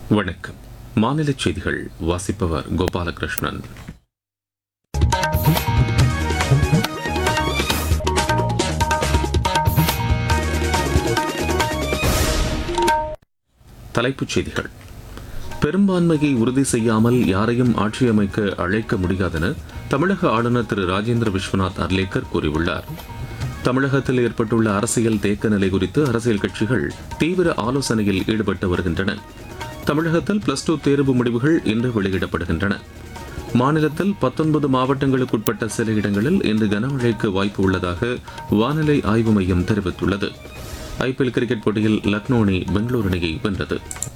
வணக்கம் மாநில செய்திகள் வாசிப்பவர் கோபாலகிருஷ்ணன் தலைப்புச் செய்திகள் பெரும்பான்மையை உறுதி செய்யாமல் யாரையும் ஆட்சியமைக்க அழைக்க முடியாதென தமிழக ஆளுநர் திரு ராஜேந்திர விஸ்வநாத் அர்லேக்கர் கூறியுள்ளார் தமிழகத்தில் ஏற்பட்டுள்ள அரசியல் தேக்க நிலை குறித்து அரசியல் கட்சிகள் தீவிர ஆலோசனையில் ஈடுபட்டு வருகின்றன தமிழகத்தில் பிளஸ் டூ தேர்வு முடிவுகள் இன்று வெளியிடப்படுகின்றன மாநிலத்தில் பத்தொன்பது மாவட்டங்களுக்குட்பட்ட சில இடங்களில் இன்று கனமழைக்கு வாய்ப்பு உள்ளதாக வானிலை ஆய்வு மையம் தெரிவித்துள்ளது ஐபிஎல் கிரிக்கெட் போட்டியில் லக்னோ அணி பெங்களூரு அணியை வென்றது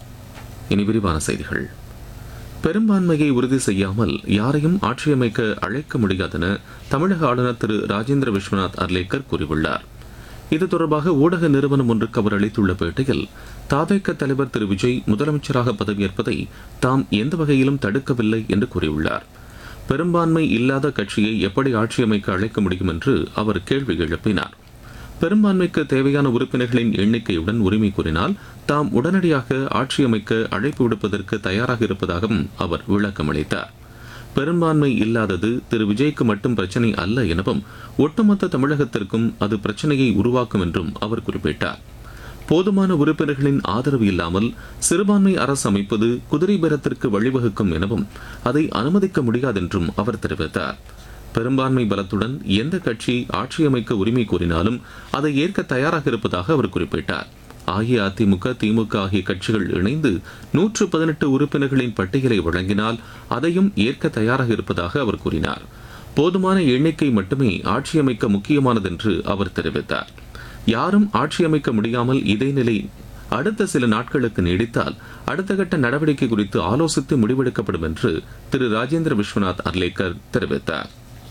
இனி விரிவான செய்திகள் பெரும்பான்மையை உறுதி செய்யாமல் யாரையும் ஆட்சியமைக்க அழைக்க முடியாதென தமிழக ஆளுநர் திரு ராஜேந்திர விஸ்வநாத் அர்லேக்கர் கூறியுள்ளார் இது தொடர்பாக ஊடக நிறுவனம் ஒன்றுக்கு அவர் அளித்துள்ள பேட்டியில் தாவேக தலைவர் திரு விஜய் முதலமைச்சராக பதவியேற்பதை தாம் எந்த வகையிலும் தடுக்கவில்லை என்று கூறியுள்ளார் பெரும்பான்மை இல்லாத கட்சியை எப்படி ஆட்சியமைக்க அழைக்க முடியும் என்று அவர் கேள்வி எழுப்பினார் பெரும்பான்மைக்கு தேவையான உறுப்பினர்களின் எண்ணிக்கையுடன் உரிமை கூறினால் தாம் உடனடியாக ஆட்சியமைக்க அழைப்பு விடுப்பதற்கு தயாராக இருப்பதாகவும் அவர் விளக்கமளித்தார் பெரும்பான்மை இல்லாதது திரு விஜய்க்கு மட்டும் பிரச்சனை அல்ல எனவும் ஒட்டுமொத்த தமிழகத்திற்கும் அது பிரச்சனையை உருவாக்கும் என்றும் அவர் குறிப்பிட்டார் போதுமான உறுப்பினர்களின் ஆதரவு இல்லாமல் சிறுபான்மை அரசு அமைப்பது குதிரை பேரத்திற்கு வழிவகுக்கும் எனவும் அதை அனுமதிக்க முடியாதென்றும் அவர் தெரிவித்தார் பெரும்பான்மை பலத்துடன் எந்த கட்சி ஆட்சி அமைக்க உரிமை கோரினாலும் அதை ஏற்க தயாராக இருப்பதாக அவர் குறிப்பிட்டார் அஇஅதிமுக திமுக ஆகிய கட்சிகள் இணைந்து நூற்று பதினெட்டு உறுப்பினர்களின் பட்டியலை வழங்கினால் அதையும் ஏற்க தயாராக இருப்பதாக அவர் கூறினார் போதுமான எண்ணிக்கை மட்டுமே ஆட்சி அமைக்க முக்கியமானதென்று அவர் தெரிவித்தார் யாரும் ஆட்சி அமைக்க முடியாமல் இதே நிலை அடுத்த சில நாட்களுக்கு நீடித்தால் அடுத்த கட்ட நடவடிக்கை குறித்து ஆலோசித்து முடிவெடுக்கப்படும் என்று திரு ராஜேந்திர விஸ்வநாத் அர்லேக்கர் தெரிவித்தார்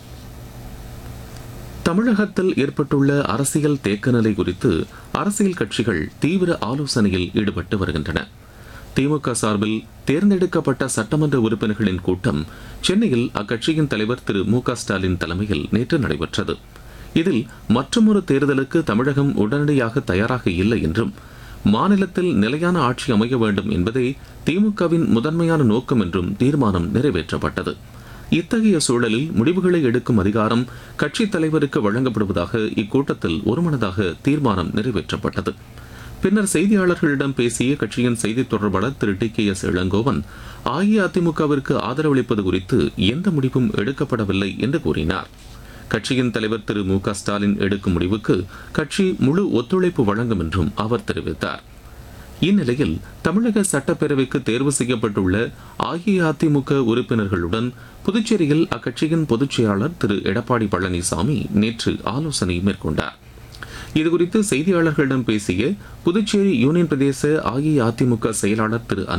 தமிழகத்தில் ஏற்பட்டுள்ள அரசியல் தேக்க நிலை குறித்து அரசியல் கட்சிகள் தீவிர ஆலோசனையில் ஈடுபட்டு வருகின்றன திமுக சார்பில் தேர்ந்தெடுக்கப்பட்ட சட்டமன்ற உறுப்பினர்களின் கூட்டம் சென்னையில் அக்கட்சியின் தலைவர் திரு மு க ஸ்டாலின் தலைமையில் நேற்று நடைபெற்றது இதில் மற்றொரு தேர்தலுக்கு தமிழகம் உடனடியாக தயாராக இல்லை என்றும் மாநிலத்தில் நிலையான ஆட்சி அமைய வேண்டும் என்பதே திமுகவின் முதன்மையான நோக்கம் என்றும் தீர்மானம் நிறைவேற்றப்பட்டது இத்தகைய சூழலில் முடிவுகளை எடுக்கும் அதிகாரம் கட்சித் தலைவருக்கு வழங்கப்படுவதாக இக்கூட்டத்தில் ஒருமனதாக தீர்மானம் நிறைவேற்றப்பட்டது பின்னர் செய்தியாளர்களிடம் பேசிய கட்சியின் செய்தித் தொடர்பாளர் Thiru T K S Elangovan அஇஅதிமுகவிற்கு ஆதரவளிப்பது குறித்து எந்த முடிவும் எடுக்கப்படவில்லை என்று கூறினார் கட்சியின் தலைவர் திரு மு க ஸ்டாலின் எடுக்கும் முடிவுக்கு கட்சி முழு ஒத்துழைப்பு வழங்கும் என்றும் அவர் தெரிவித்தார் இந்நிலையில் தமிழக சட்டப்பேரவைக்கு தேர்வு செய்யப்பட்டுள்ள அஇஅதிமுக உறுப்பினர்களுடன் புதுச்சேரியில் அக்கட்சியின் பொதுச் செயலாளர் திரு எடப்பாடி பழனிசாமி நேற்று ஆலோசனை மேற்கொண்டார் இதுகுறித்து செய்தியாளர்களிடம் பேசிய புதுச்சேரி யூனியன் பிரதேச அஇஅதிமுக செயலாளர் திரு